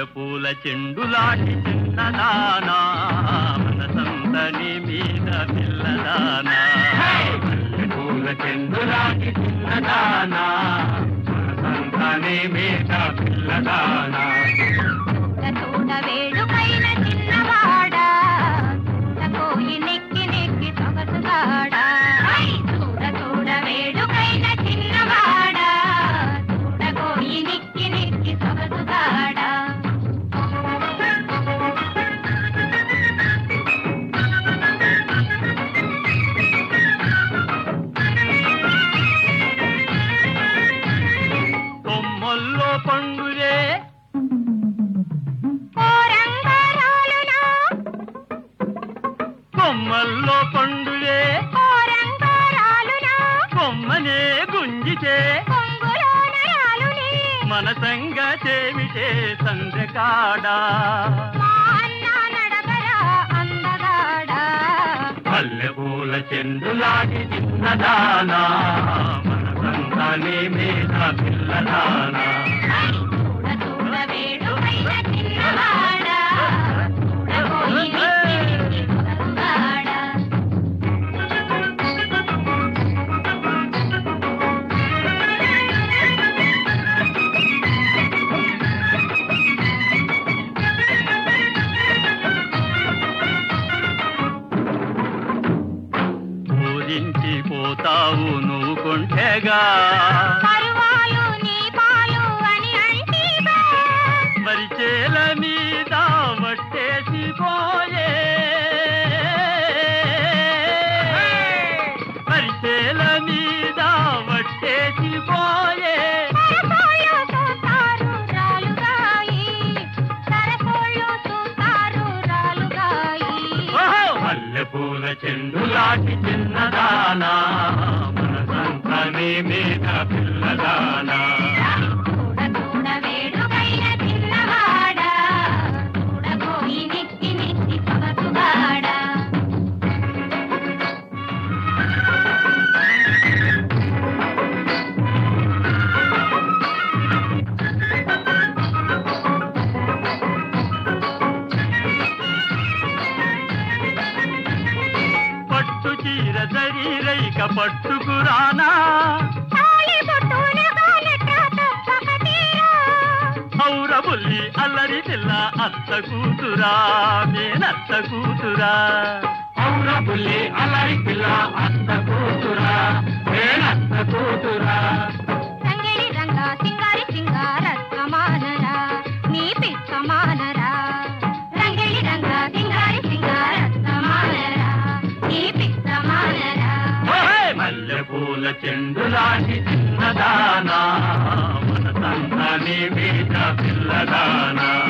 మల్లెపూల చెండులాంటి చిన్నదానా మనసంతని మీద పిల్లదానా మల్లెపూల చెండులాంటి చిన్నదానా మనసంతని మీద పిల్లదానా చూడ వేడుకైన చిన్నవాడా కోయి నెక్కి నెక్కి సొగసుగాడా చూడ చూడ వేడుకైన చిన్నవాడా చూడ కోయి నెక్కి నెక్కి సొగసుగాడా కొమ్మల్లో పండులే ఓ రంగారాలునా కొమ్మల్లో పండులే ఓ రంగారాలునా కొమ్మనే గుంజితే కొంగులోన రాలుని మనసంగ చేమిటే సందకాడా మా అన్న నడకరా అందగాడా మల్లెపూల చెండులాంటి చిన్నదానా మనసంతానే మీద పిల్లదానా చూడ చూడ వేడుకైన చిన్నవాడా చూడ కోయి నెక్కి నెక్కి సొగసుగాడా పూరించి పోతావు నువ్వు కొంటెగా పరువాలు నీ పాలు అని అంటీగా మరిచేల మీద వట్టేసి పోయే మరిచేల మీద వట్టేసి పోయే సరసోళ్ళు చూస్తారు రాలుగాయి సరసోళ్ళు చూస్తారు రాలుగాయి ఓహో! మల్లెపూల చెండులాంటి చిన్నదానా మనసంతానే మీద పిల్లదానా చూడ చూడ వేడుకైన చిన్నవాడా చూడ కోయి నెక్కి నెక్కి సొగసుగాడా పట్టు చీర శరీరైక పట్టుకురానా తాళి బొట్టున గాలట తప్పక తీరా ఔర బుల్లి అల్లరి పిల్ల అత్త కూతురా నేనత్త కూతురా ఔర బుల్లి అల్లరి పిల్ల అత్త కూతురా నేనత్త కూతురా రంగిడి రంగా సింగారి సింగార సమానరా నీ పిచ్చమానరా రంగిడి రంగా సింగారి సింగార సమానరా నీ పిచ్చమానరా ఓహే! మల్లెపూల చెండులాంటి చిన్నదానా మన సంతానే మీద పిల్లదానా